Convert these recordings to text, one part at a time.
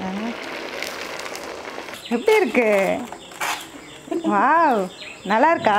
எப்படி இருக்கு வாவ் நல்லா இருக்கா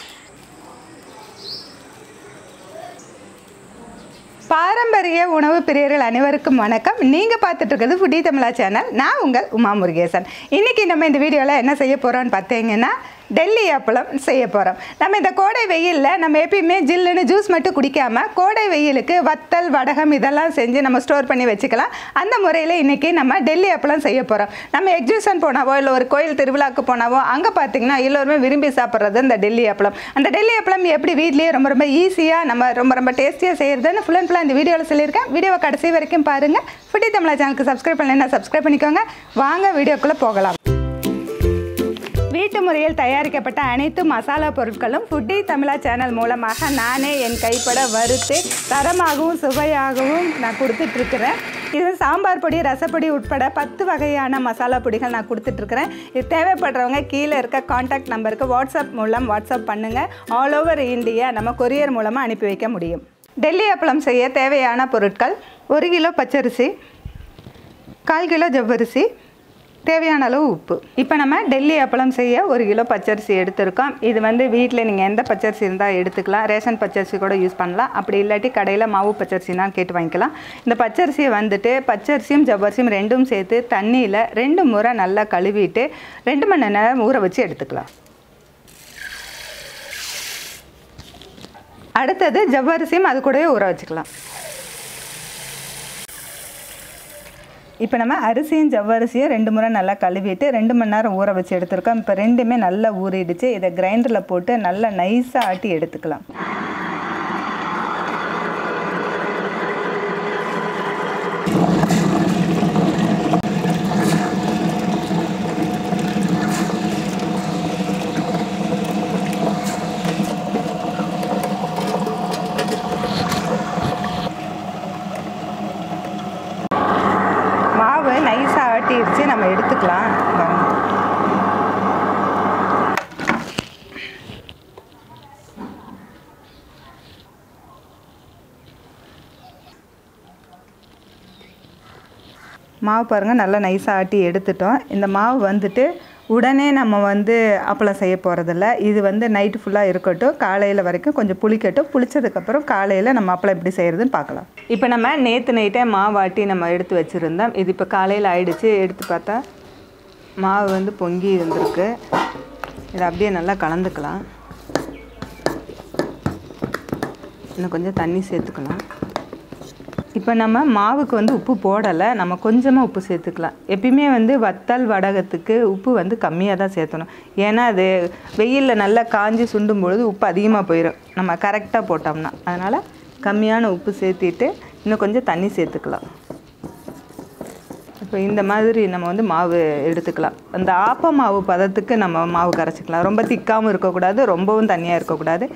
பாரம்பரிய உணவு பிரியர்கள் அனைவருக்கும் வணக்கம் நீங்கள் பார்த்துட்டு இருக்கிறது ஃபுட்டி தமிழா சேனல் நான் உங்கள் உமா முருகேசன் இன்றைக்கி நம்ம இந்த வீடியோவில் என்ன செய்ய போகிறோம்னு பார்த்தீங்கன்னா டெல்லி அப்பளம் செய்ய போகிறோம் நம்ம இந்த கோடை வெயிலில் நம்ம எப்பயுமே ஜில்லுன்னு ஜூஸ் மட்டும் குடிக்காமல் கோடை வெயிலுக்கு வத்தல் வடகம் இதெல்லாம் செஞ்சு நம்ம ஸ்டோர் பண்ணி வச்சுக்கலாம் அந்த முறையில் இன்றைக்கி நம்ம டெல்லி அப்பளம் செய்ய போகிறோம் நம்ம எக்ஸிபிஷன் போனாவோ இல்லை ஒரு கோயில் திருவிழாக்கு போனாவோ அங்கே பார்த்தீங்கன்னா எல்லோருமே விரும்பி சாப்பிட்றது இந்த டெல்லி அப்பளம் அந்த டெல்லி அப்பளம் எப்படி வீட்லேயே ரொம்ப ரொம்ப ஈஸியாக நம்ம ரொம்ப ரொம்ப டேஸ்டியாக செய்கிறதுன்னு ஃபுல் அண்ட் ஃபுல்லாக இந்த வீடியோவில் சொல்லியிருக்கேன் வீடியோவை கடைசி வரைக்கும் பாருங்கள் ஃபுட்டி தமிழா சேனலுக்கு சப்ஸ்கிரைப் பண்ணலைன்னா சப்ஸ்கிரைப் பண்ணிக்கோங்க வாங்க வீடியோக்குள்ளே போகலாம் வீட்டு முறையில் தயாரிக்கப்பட்ட அனைத்து மசாலா பொருட்களும் ஃபுட்டி தமிழா சேனல் மூலமாக நானே என் கைப்பட வறுத்து தரமாகவும் சுவையாகவும் நான் கொடுத்துட்ருக்குறேன் இது சாம்பார் பொடி ரசப்பொடி உட்பட பத்து வகையான மசாலா பொடிகள் நான் கொடுத்துட்ருக்குறேன் இது தேவைப்படுறவங்க கீழே இருக்க காண்டாக்ட் நம்பருக்கு வாட்ஸ்அப் மூலம் வாட்ஸ்அப் பண்ணுங்கள் ஆல் ஓவர் இந்தியா நம்ம கொரியர் மூலமாக அனுப்பி வைக்க முடியும் டெல்லி அப்பளம் செய்ய தேவையான பொருட்கள் ஒரு கிலோ பச்சரிசி கால் கிலோ ஜவ்வரிசி தேவையான அளவு உப்பு இப்போ நம்ம டெல்லி அப்பளம் செய்ய ஒரு கிலோ பச்சரிசி எடுத்திருக்கோம் இது வந்து வீட்டில் நீங்கள் எந்த பச்சரிசி இருந்தால் எடுத்துக்கலாம் ரேஷன் பச்சரிசி கூட யூஸ் பண்ணலாம் அப்படி இல்லாட்டி கடையில் மாவு பச்சரிசினா கேட்டு வாங்கிக்கலாம் இந்த பச்சரிசியை வந்துட்டு பச்சரிசியும் ஜவ்வரிசியும் ரெண்டும் சேர்த்து தண்ணியில் ரெண்டு முறை நல்லா கழுவிட்டு ரெண்டு மணி நேரம் ஊற வச்சு எடுத்துக்கலாம் அடுத்தது ஜவ்வரிசியும் அது கூடவே ஊற வச்சுக்கலாம் இப்போ நம்ம அரிசியும் ஜவ்வரிசியும் ரெண்டு முறை நல்லா கழுவிட்டு ரெண்டு மணி நேரம் ஊற வச்சு எடுத்துருக்கோம் இப்போ ரெண்டுமே நல்லா ஊறிடுச்சு இதை கிரைண்டரில் போட்டு நல்லா நைஸாக ஆட்டி எடுத்துக்கலாம் மாவு நைஸாக ஆட்டிடுச்சு நம்ம எடுத்துக்கலாம் பாருங்க. மாவு பாருங்கள் நல்லா நைஸாக ஆட்டி எடுத்துட்டோம் இந்த மாவு வந்துட்டு உடனே நம்ம வந்து அப்பளம் செய்ய போகிறதில்ல இது வந்து நைட்டு ஃபுல்லாக இருக்கட்டும் காலையில் வரைக்கும் கொஞ்சம் புளிக்கட்டும் புளிச்சதுக்கப்புறம் காலையில் நம்ம அப்பளம் எப்படி செய்கிறதுன்னு பார்க்கலாம் இப்போ நம்ம நேற்று நைட்டே மாவு ஆட்டி நம்ம எடுத்து வச்சுருந்தோம் இது இப்போ காலையில் ஆயிடுச்சு எடுத்து பார்த்தா மாவு வந்து பொங்கி இருந்திருக்கு இதை அப்படியே நல்லா கலந்துக்கலாம் இன்னும் கொஞ்சம் தண்ணி சேர்த்துக்கலாம் இப்போ நம்ம மாவுக்கு வந்து உப்பு போடலை நம்ம கொஞ்சமாக உப்பு சேர்த்துக்கலாம் எப்பயுமே வந்து வத்தல் வடகத்துக்கு உப்பு வந்து கம்மியாக தான் சேர்த்தணும் ஏன்னா அது வெயிலில் நல்லா காஞ்சி சுண்டும் பொழுது உப்பு அதிகமாக போயிடும் நம்ம கரெக்டாக போட்டோம்னா அதனால் கம்மியான உப்பு சேர்த்திட்டு இன்னும் கொஞ்சம் தண்ணி சேர்த்துக்கலாம் இப்போ இந்த மாதிரி நம்ம வந்து மாவு எடுத்துக்கலாம் அந்த ஆப்ப மாவு பதத்துக்கு நம்ம மாவு கரைச்சிக்கலாம் ரொம்ப திக்காகவும் இருக்கக்கூடாது ரொம்பவும் தண்ணியாக இருக்கக்கூடாது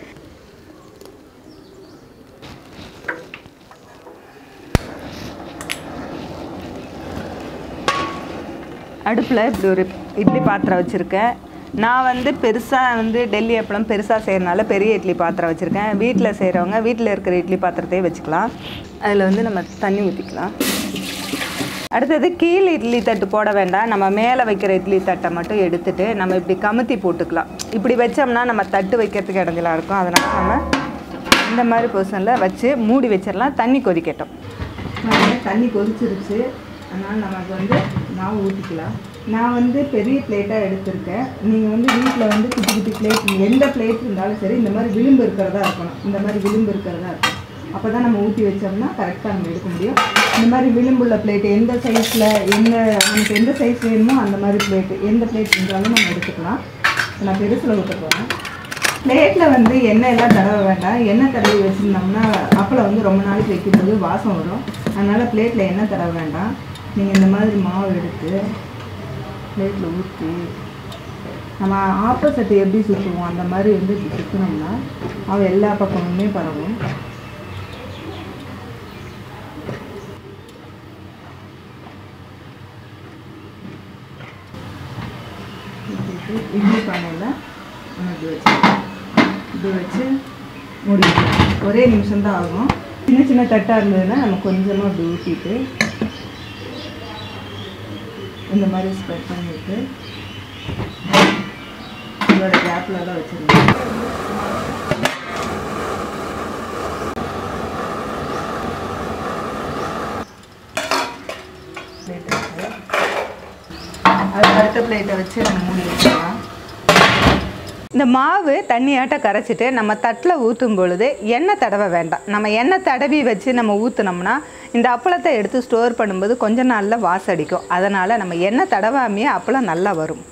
அடுப்பில் இப்படி ஒரு இட்லி பாத்திரம் வச்சுருக்கேன் நான் வந்து பெருசாக வந்து டெல்லி அப்பளம் பெருசாக செய்கிறனால பெரிய இட்லி பாத்திரம் வச்சுருக்கேன் வீட்டில் செய்கிறவங்க வீட்டில் இருக்கிற இட்லி பாத்திரத்தையே வச்சுக்கலாம் அதில் வந்து நம்ம தண்ணி ஊற்றிக்கலாம் அடுத்தது கீழ் இட்லி தட்டு போட வேண்டாம் நம்ம மேலே வைக்கிற இட்லி தட்டை மட்டும் எடுத்துட்டு நம்ம இப்படி கமுத்தி போட்டுக்கலாம் இப்படி வச்சோம்னா நம்ம தட்டு வைக்கிறதுக்கு இடஞ்சலாக இருக்கும் அதனால் நம்ம இந்த மாதிரி பொசிஷனில் வச்சு மூடி வச்சிடலாம் தண்ணி கொதிக்கட்டும் தண்ணி கொதிச்சிருச்சு அதனால் நமக்கு வந்து மாவு ஊற்றிக்கலாம் நான் வந்து பெரிய பிளேட்டாக எடுத்திருக்கேன் நீங்கள் வந்து வீட்டில் வந்து குட்டி குட்டி பிளேட் எந்த பிளேட் இருந்தாலும் சரி இந்த மாதிரி விளிம்பு இருக்கிறதா இருக்கணும் இந்த மாதிரி விளிம்பு இருக்கிறதா இருக்கணும் அப்போ தான் நம்ம ஊற்றி வச்சோம்னா கரெக்டாக நம்ம எடுக்க முடியும் இந்த மாதிரி விளிம்புள்ள பிளேட் எந்த சைஸில் எந்த நமக்கு எந்த சைஸ் வேணுமோ அந்த மாதிரி பிளேட்டு எந்த பிளேட் இருந்தாலும் நம்ம எடுத்துக்கலாம் இப்ப நான் பெருசில் ஊற்ற போகிறேன் பிளேட்டில் வந்து எண்ணெய் எல்லாம் தடவ வேண்டாம் எண்ணெய் தடவி வச்சுருந்தோம்னா அப்பளம் வந்து ரொம்ப நாளைக்கு வைக்கும்போது வாசம் வரும் அதனால் பிளேட்டில் எண்ணெய் தடவ வேண்டாம் நீங்கள் இந்த மாதிரி மாவு எடுத்து பிளேட்டில் ஊற்றி நம்ம ஆப்போசிட் எப்படி சுற்றுவோம் அந்த மாதிரி வந்து இப்படி சுற்றினோம்னா அவள் எல்லா பக்கமுமே பரவும் ஊத்திட்டு இட்லி பானையில் நம்ம இப்படி வச்சு இப்படி வச்சு மூடிக்கலாம் ஒரே நிமிஷம் தான் ஆகும் சின்ன சின்ன தட்டாக இருந்ததுன்னா நம்ம கொஞ்சமாக இப்படி ஊற்றிட்டு இந்த மாதிரி ஸ்ப்ரெட் பண்ணிவிட்டு இதோட கேப்பில் தான் வச்சுருங்க பிளேட் இருக்கு அது அடுத்த பிளேட்டை வச்சு நம்ம மூடி வச்சிடலாம் இந்த மாவு தண்ணியாட்ட கரைச்சிட்டு நம்ம தட்டில் ஊற்றும் பொழுது எண்ணெய் தடவை வேண்டாம் நம்ம எண்ணெய் தடவி வச்சு நம்ம ஊற்றுனோம்னா இந்த அப்பளத்தை எடுத்து ஸ்டோர் பண்ணும்போது கொஞ்ச நாளில் வாசடிக்கும் அதனால் நம்ம எண்ணெய் தடவாமையே அப்பளம் நல்லா வரும்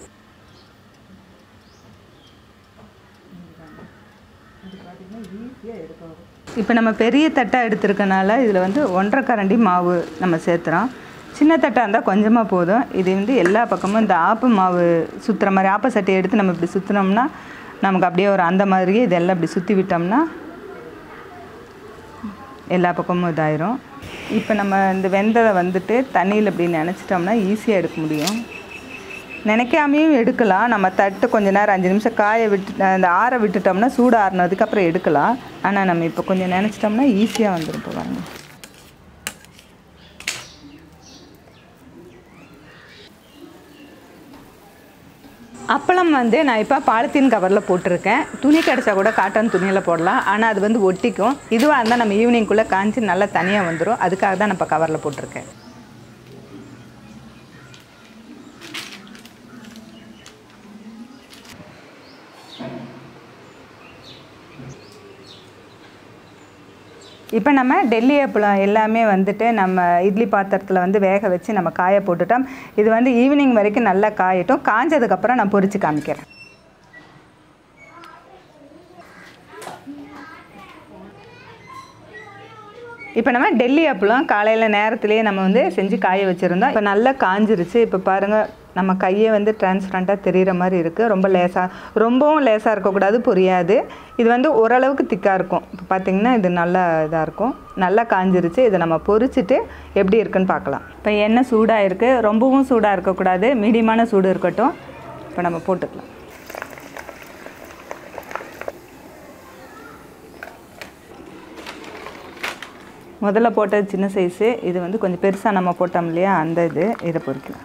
இப்போ நம்ம பெரிய தட்டாக எடுத்துருக்கனால இதில் வந்து ஒன்றரை கரண்டி மாவு நம்ம சேர்த்துறோம் சின்ன தட்டாக இருந்தால் கொஞ்சமாக போதும் இது வந்து எல்லா பக்கமும் இந்த ஆப்பு மாவு சுற்றுற மாதிரி ஆப்ப சட்டியை எடுத்து நம்ம இப்படி சுற்றினோம்னா நமக்கு அப்படியே ஒரு அந்த மாதிரியே இதெல்லாம் இப்படி சுற்றி விட்டோம்னா எல்லா பக்கமும் இதாயிரும் இப்போ நம்ம இந்த வெந்ததை வந்துட்டு தண்ணியில் இப்படி நினச்சிட்டோம்னா ஈஸியாக எடுக்க முடியும் நினைக்காமையும் எடுக்கலாம் நம்ம தட்டு கொஞ்ச நேரம் அஞ்சு நிமிஷம் காய விட்டு அந்த ஆற விட்டுட்டோம்னா சூடு ஆறுனதுக்கு அப்புறம் எடுக்கலாம் ஆனால் நம்ம இப்போ கொஞ்சம் நினச்சிட்டோம்னா ஈஸியாக வந்துடும் இப்போ பாருங்க அப்பளம் வந்து நான் இப்போ பாலித்தீன் கவரில் போட்டிருக்கேன் துணி கிடச்சா கூட காட்டன் துணியில் போடலாம் ஆனால் அது வந்து ஒட்டிக்கும் இதுவாக இருந்தால் நம்ம ஈவினிங்குள்ளே காஞ்சி நல்லா தனியாக வந்துடும் அதுக்காக தான் நான் இப்போ கவரில் போட்டிருக்கேன் இப்போ நம்ம டெல்லி அப்பளம் எல்லாமே வந்துட்டு நம்ம இட்லி பாத்திரத்தில் வந்து வேக வச்சு நம்ம காய போட்டுட்டோம் இது வந்து ஈவினிங் வரைக்கும் நல்லா காயட்டும் காஞ்சதுக்கப்புறம் நான் பொரிச்சு காமிக்கிறேன் இப்போ நம்ம டெல்லி அப்பளம் காலையில் நேரத்துலேயே நம்ம வந்து செஞ்சு காய வச்சுருந்தோம் இப்போ நல்லா காஞ்சிருச்சு இப்போ பாருங்கள் நம்ம கையை வந்து டிரான்ஸ்பரண்ட்டாக தெரிகிற மாதிரி இருக்குது ரொம்ப லேசாக ரொம்பவும் லேசாக இருக்கக்கூடாது புரியாது இது வந்து ஓரளவுக்கு திக்காக இருக்கும் இப்போ பார்த்திங்கன்னா இது நல்லா இதாக இருக்கும் நல்லா காஞ்சிருச்சு இதை நம்ம பொரிச்சிட்டு எப்படி இருக்குன்னு பார்க்கலாம் இப்போ எண்ணெய் சூடாக இருக்குது ரொம்பவும் சூடாக இருக்கக்கூடாது மீடியமான சூடு இருக்கட்டும் இப்போ நம்ம போட்டுக்கலாம் முதல்ல போட்டது சின்ன சைஸு இது வந்து கொஞ்சம் பெருசாக நம்ம போட்டோம் இல்லையா அந்த இது இதை பொறிக்கலாம்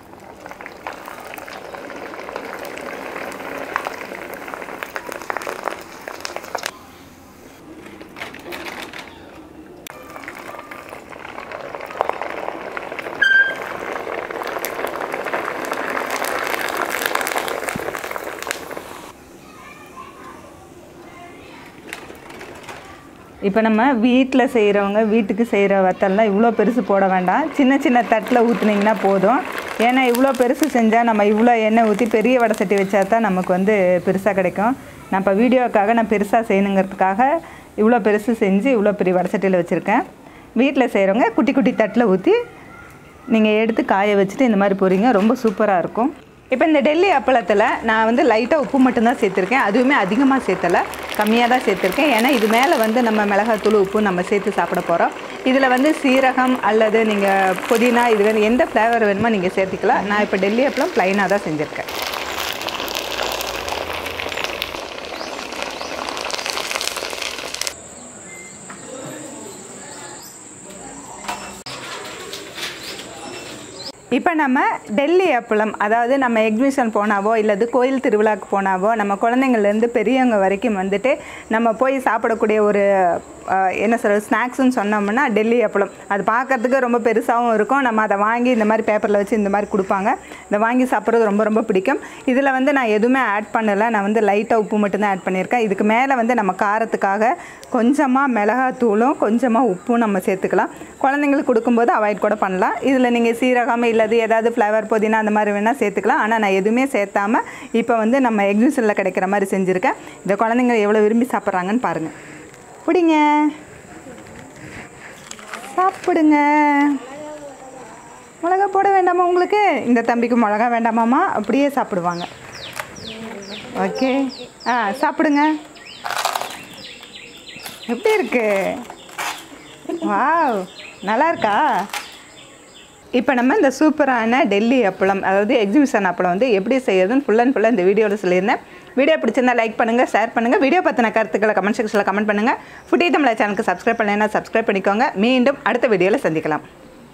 இப்போ நம்ம வீட்டில் செய்கிறவங்க வீட்டுக்கு செய்கிற வத்தல்லாம் இவ்வளோ பெருசு போட வேண்டாம் சின்ன சின்ன தட்டில் ஊற்றுனீங்கன்னா போதும் ஏன்னா இவ்வளோ பெருசு செஞ்சால் நம்ம இவ்வளோ எண்ணெய் ஊற்றி பெரிய வடை சட்டி வச்சா தான் நமக்கு வந்து பெருசாக கிடைக்கும் நான் இப்போ வீடியோக்காக நான் பெருசாக செய்யணுங்கிறதுக்காக இவ்வளோ பெருசு செஞ்சு இவ்வளோ பெரிய வடை சட்டியில் வச்சுருக்கேன் வீட்டில் செய்கிறவங்க குட்டி குட்டி தட்டில் ஊற்றி நீங்கள் எடுத்து காய வச்சுட்டு இந்த மாதிரி பொரிங்க ரொம்ப சூப்பராக இருக்கும் இப்போ இந்த டெல்லி அப்பளத்தில் நான் வந்து லைட்டாக உப்பு மட்டும்தான் சேர்த்துருக்கேன் அதுவுமே அதிகமாக சேர்த்தலை கம்மியாக தான் சேர்த்துருக்கேன் ஏன்னா இது மேலே வந்து நம்ம மிளகாத்தூள் உப்பு நம்ம சேர்த்து சாப்பிட போகிறோம் இதில் வந்து சீரகம் அல்லது நீங்கள் புதினா இது வேணும் எந்த ஃப்ளேவர் வேணுமோ நீங்கள் சேர்த்துக்கலாம் நான் இப்போ டெல்லி அப்பளம் ப்ளைனாக தான் செஞ்சுருக்கேன் இப்போ நம்ம டெல்லி அப்பளம் அதாவது நம்ம எக்ஸிபிஷன் போனாவோ இல்லது கோயில் திருவிழாக்கு போனாவோ நம்ம குழந்தைங்கள்லேருந்து பெரியவங்க வரைக்கும் வந்துட்டு நம்ம போய் சாப்பிடக்கூடிய ஒரு அஹ், என்ன சொல்கிறது ஸ்நாக்ஸ்னு சொன்னோம்னா டெல்லி அப்பளம் அது பார்க்கறதுக்கு ரொம்ப பெருசாகவும் இருக்கும் நம்ம அதை வாங்கி இந்த மாதிரி பேப்பரில் வச்சு இந்த மாதிரி கொடுப்பாங்க இதை வாங்கி சாப்பிட்றது ரொம்ப ரொம்ப பிடிக்கும் இதில் வந்து நான் எதுவுமே ஆட் பண்ணலை நான் வந்து லைட்டாக உப்பு மட்டும்தான் ஆட் பண்ணியிருக்கேன் இதுக்கு மேலே வந்து நம்ம காரத்துக்காக கொஞ்சமாக மிளகாத்தூளும் கொஞ்சமாக உப்பும் நம்ம சேர்த்துக்கலாம் குழந்தைங்களுக்கு கொடுக்கும்போது அவாய்ட் கூட பண்ணலாம் இதில் நீங்கள் சீரகம் இல்லது ஏதாவது ஃப்ளவர் புதினா அந்த மாதிரி வேணால் சேர்த்துக்கலாம் ஆனால் நான் எதுவுமே சேர்த்தாம இப்போ வந்து நம்ம எக்ஸிபிஷனில் கிடைக்கிற மாதிரி செஞ்சுருக்கேன் இந்த குழந்தைங்க எவ்வளோ விரும்பி சாப்பிட்றாங்கன்னு பாருங்கள் பிடிங்க சாப்பிடுங்க மிளகா போட வேண்டாமா உங்களுக்கு இந்த தம்பிக்கு மிளகா வேண்டாமாம்மா அப்படியே சாப்பிடுவாங்க ஓகே ஆ சாப்பிடுங்க எப்படி இருக்கு வாவ் நல்லா இருக்கா இப்போ நம்ம இந்த சூப்பரான டெல்லி அப்பளம் அதாவது எக்ஸிபிஷன் அப்பளம் வந்து எப்படி செய்யறதுன்னு ஃபுல் அண்ட் ஃபுல்லாக இந்த வீடியோவில் சொல்லியிருந்தேன் வீடியோ பிடிச்சிருந்தா லைக் பண்ணுங்கள் ஷேர் பண்ணுங்கள் வீடியோ பற்றின கருத்துக்களை கமெண்ட் செக்ஷனில் கமெண்ட் பண்ணுங்கள் ஃபுட்டி தமிழ் சேனலுக்கு சப்ஸ்கிரைப் பண்ணலைன்னா சப்ஸ்கிரைப் பண்ணிக்கோங்க மீண்டும் அடுத்த வீடியோவில் சந்திக்கலாம்